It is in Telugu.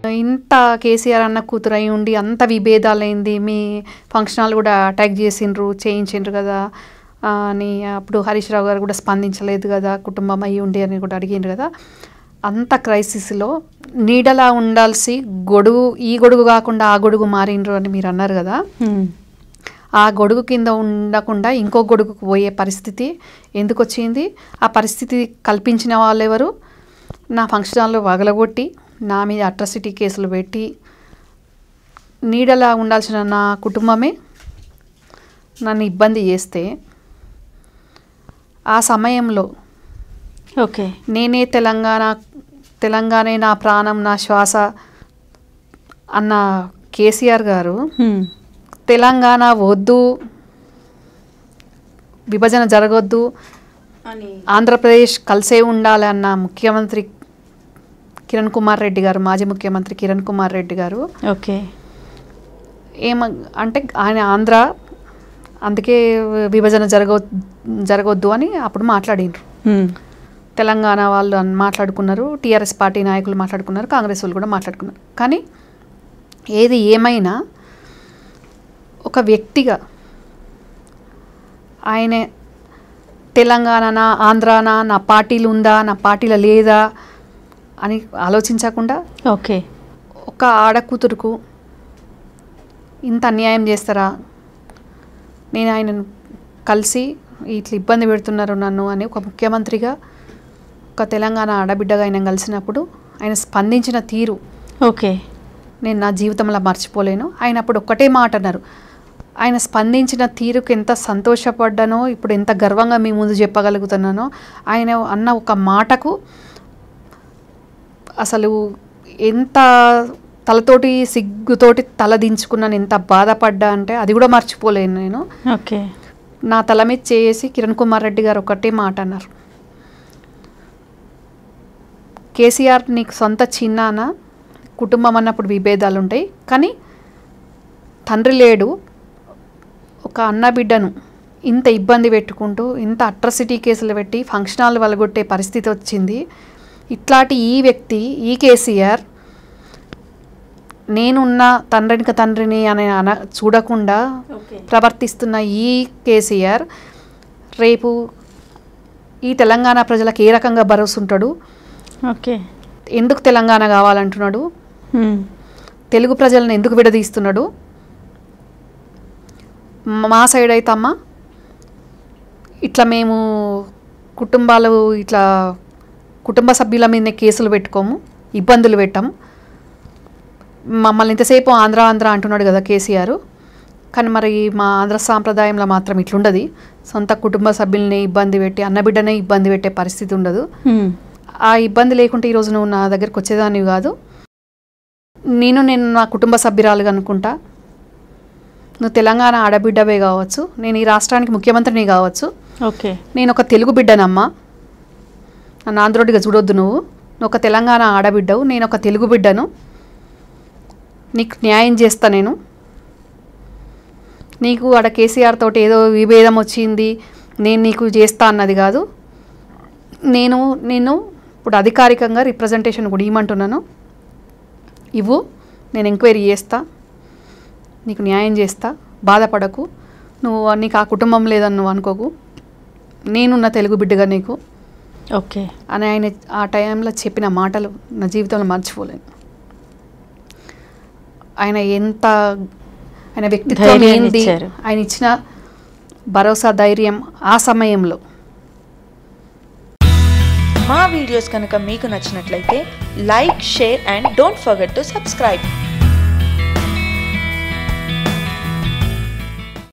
ఇంత కేసీఆర్ అన్న కూతురు అయి ఉండి అంత విభేదాలైంది మీ ఫంక్షన్ హాల్ కూడా అటాక్ చేసిండ్రు చేయించిండ్రు కదా ఆ, అని అప్పుడు హరీష్ రావు గారు కూడా స్పందించలేదు కదా కుటుంబం అయి ఉండి అని కూడా అడిగిండ్రు కదా అంత క్రైసిస్లో నీడలా ఉండాల్సి గొడుగు ఈ గొడుగు కాకుండా ఆ గొడుగు మారిండ్రు అని మీరు అన్నారు కదా హ్మ్. ఆ గొడుగు కింద ఉండకుండా ఇంకో గొడుగుకు పోయే పరిస్థితి ఎందుకు వచ్చింది ఆ పరిస్థితి కల్పించిన వాళ్ళు ఎవరు నా ఫంక్షన్ హాల్లో వగలగొట్టి నా మీద అట్రాసిటీ కేసులు పెట్టి నీడలా ఉండాల్సిన నా కుటుంబమే నన్ను ఇబ్బంది చేస్తే ఆ సమయంలో ఓకే నేనే తెలంగాణ తెలంగాణే నా ప్రాణం నా శ్వాస అన్న కేసీఆర్ గారు హ్మ్. తెలంగాణ వద్దు విభజన జరగొద్దు ఆంధ్రప్రదేశ్ కలిసే ఉండాలి అన్న ముఖ్యమంత్రి కిరణ్ కుమార్ రెడ్డి గారు మాజీ ముఖ్యమంత్రి కిరణ్ కుమార్ రెడ్డి గారు ఓకే ఏమ అంటే ఆయన ఆంధ్ర అందుకే విభజన జరగ జరగొద్దు అని అప్పుడు మాట్లాడిండ్రు హ్మ్. తెలంగాణ వాళ్ళు అన్- మాట్లాడుకున్నారు టీఆర్ఎస్ పార్టీ నాయకులు మాట్లాడుకున్నారు కాంగ్రెస్ వాళ్ళు కూడా మాట్లాడుకున్నారు కానీ ఏది ఏమైనా ఒక వ్యక్తిగా ఆయనే తెలంగాణనా ఆంధ్రానా నా పార్టీలు ఉందా నా పార్టీలో లేదా అని ఆలోచించకుండా ఓకే ఒక ఆడకూతురుకు ఇంత అన్యాయం చేస్తారా నేను ఆయనను కలిసి ఇట్లా ఇబ్బంది పెడుతున్నారు నన్ను అని ఒక ముఖ్యమంత్రిగా ఒక తెలంగాణ ఆడబిడ్డగా ఆయన కలిసినప్పుడు ఆయన స్పందించిన తీరు ఓకే నేను నా జీవితంలో మర్చిపోలేను ఆయన అప్పుడు ఒక్కటే మాట అన్నారు ఆయన స్పందించిన తీరుకు ఎంత సంతోషపడ్డానో ఇప్పుడు ఎంత గర్వంగా మీ ముందు చెప్పగలుగుతున్నానో ఆయన అన్న ఒక మాటకు అసలు ఎంత తలతోటి సిగ్గుతోటి తల దించుకున్నాను ఎంత బాధపడ్డా అంటే అది కూడా మర్చిపోలేను నేను ఓకే నా తల మీద చేసి కిరణ్ కుమార్ రెడ్డి గారు ఒకటే మాట అన్నారు కేసీఆర్ నీకు సొంత చిన్నాన కుటుంబం అన్నప్పుడు విభేదాలు ఉంటాయి కానీ తండ్రి లేడు ఒక అన్న బిడ్డను ఇంత ఇబ్బంది పెట్టుకుంటూ ఇంత అట్రాసిటీ కేసులు పెట్టి ఫంక్షన్ హాల్ వలగొట్టే పరిస్థితి వచ్చింది ఇట్లాంటి ఈ వ్యక్తి ఈ కేసీఆర్ నేనున్న తండ్రినిక తండ్రిని అని అన చూడకుండా ఓకే ప్రవర్తిస్తున్న ఈ కేసీఆర్ రేపు ఈ తెలంగాణ ప్రజలకు ఏ రకంగా భరోసా ఉంటాడు ఓకే ఎందుకు తెలంగాణ కావాలంటున్నాడు హ్మ్. తెలుగు ప్రజలను ఎందుకు విడదీస్తున్నాడు మా సైడ్ అయితే అమ్మ ఇట్లా మేము కుటుంబాలు ఇట్లా కుటుంబ సభ్యుల మీద కేసులు పెట్టుకోము ఇబ్బందులు పెట్టాము మమ్మల్ని ఇంతసేపు ఆంధ్ర ఆంధ్ర అంటున్నాడు కదా కేసీఆర్ కానీ మరి మా ఆంధ్ర సాంప్రదాయంలో మాత్రం ఇట్లుండదు సొంత కుటుంబ సభ్యుల్ని ఇబ్బంది పెట్టి అన్నబిడ్డనే ఇబ్బంది పెట్టే పరిస్థితి ఉండదు హ్మ్. ఆ ఇబ్బంది లేకుంటే ఈరోజు నువ్వు నా దగ్గరికి వచ్చేదానివి కాదు నేను నేను నా కుటుంబ సభ్యురాలుగా అనుకుంటా నువ్వు తెలంగాణ ఆడబిడ్డవే కావచ్చు నేను ఈ రాష్ట్రానికి ముఖ్యమంత్రిని కావచ్చు ఓకే నేను ఒక తెలుగు బిడ్డనమ్మా నన్ను ఆంధ్రోడిగా చూడొద్దు నువ్వు నువ్వు ఒక తెలంగాణ ఆడబిడ్డవు నేను ఒక తెలుగు బిడ్డను నీకు న్యాయం చేస్తా నేను నీకు ఆడ కేసీఆర్ తోటి ఏదో విభేదం వచ్చింది నేను నీకు చేస్తా అన్నది కాదు నేను నేను ఇప్పుడు అధికారికంగా రిప్రజెంటేషన్ కూడా ఇవ్వమంటున్నాను ఇవ్వు నేను ఎంక్వైరీ చేస్తా నీకు న్యాయం చేస్తా బాధపడకు నువ్వు నీకు ఆ కుటుంబం లేదని నువ్వు అనుకోకు నేనున్న తెలుగు బిడ్డగా నీకు ఓకే అని ఆయన ఆ టైంలో చెప్పిన మాటలు నా జీవితంలో మర్చిపోలేను ఆయన ఎంత ఆయన వ్యక్తిత్వం ధైర్యాన్ని ఏంది ఇచ్చారు. ఆయన ఇచ్చిన భరోసా ధైర్యం ఆ సమయంలో మా వీడియోస్ కనుక మీకు నచ్చినట్లయితే like share and don't forget to subscribe